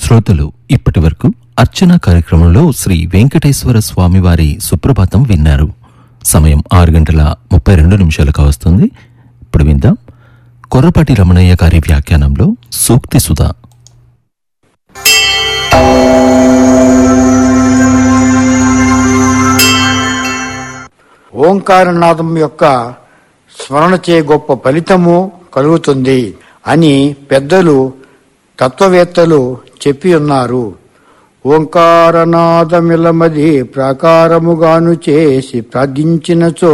శ్రోతలు ఇప్పటి వరకు అర్చన కార్యక్రమంలో శ్రీ వెంకటేశ్వర స్వామివారి సుప్రభాతం విన్నారు సమయం ఆరు గంటల ముప్పై రెండు నిమిషాలకు వస్తుంది ఇప్పుడు విందాం కొర్రపాటి రమణయ్య గారి వ్యాఖ్యానంలో సూక్తి సుధా ఓంకారనాదం యొక్క స్మరణ చే గొప్ప ఫలితము కలుగుతుంది అని పెద్దలు తత్వవేత్తలు చెప్పి ఉన్నారు ఓంకారనాదమిలమది ప్రాకారముగాను చేసి ప్రార్థించినచో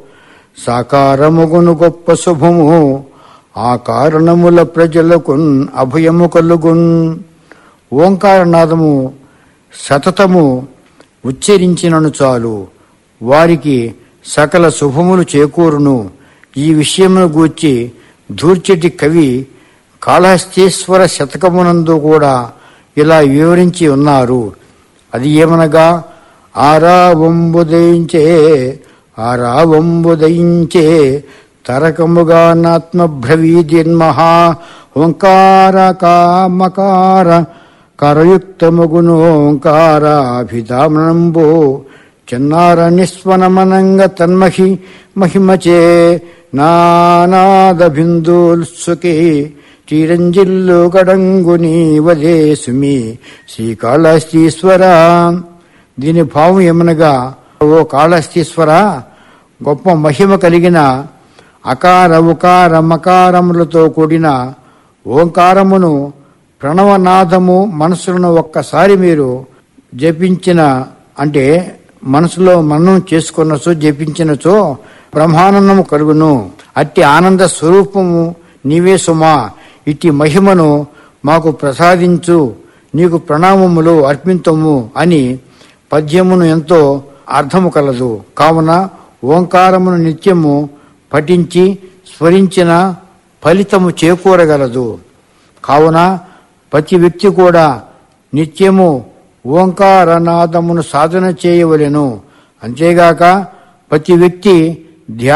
సాకారముగును గొప్ప శుభము ఆ కారణముల ప్రజలకున్ అభయము కలుగున్ ఓంకారనాదము సతతము ఉచ్చరించినను చాలు వారికి సకల శుభములు చేకూరును ఈ విషయమును గూర్చి ధూర్చటి కవి కాళహస్తీశ్వర శతకమునందు కూడా ఇలా వివరించి ఉన్నారు అది ఏమనగా ఆరావంబుదయించే ఆరావంబుదయించే తరకముగా నాత్మభ్రవీదిన్మహా ఓంకార కామకార కరయుక్తముగును ఓంకారాభిధామనంబో చిన్నార నిస్వనమనంగ తన్మహి మహిమచే నానాద బిందుల్సుకి చిరంజిల్లు గడంగు నీవదే సుమి శ్రీకాళహస్తీశ్వర దీని భావం ఏమనగా ఓ కాళహస్తీశ్వర గొప్ప మహిమ కలిగిన అకార ఉకార మకారములతో కూడిన ఓంకారమును ప్రణవనాదము మనసులను ఒక్కసారి మీరు జపించిన అంటే మనసులో మననం చేసుకున్నచో జపించినచో బ్రహ్మానందము కలుగును అట్టి ఆనంద స్వరూపము నీవే సుమా ఇట్టి మహిమను మాకు ప్రసాదించు నీకు ప్రణామములు అర్పింతము అని పద్యమును ఎంతో అర్థము కలదు కావున ఓంకారమును నిత్యము పఠించి స్మరించిన ఫలితము చేకూరగలదు కావున ప్రతి వ్యక్తి కూడా నిత్యము ఓంకారనాదమును సాధన చేయవలెను అంతేగాక ప్రతి వ్యక్తి ధ్యాన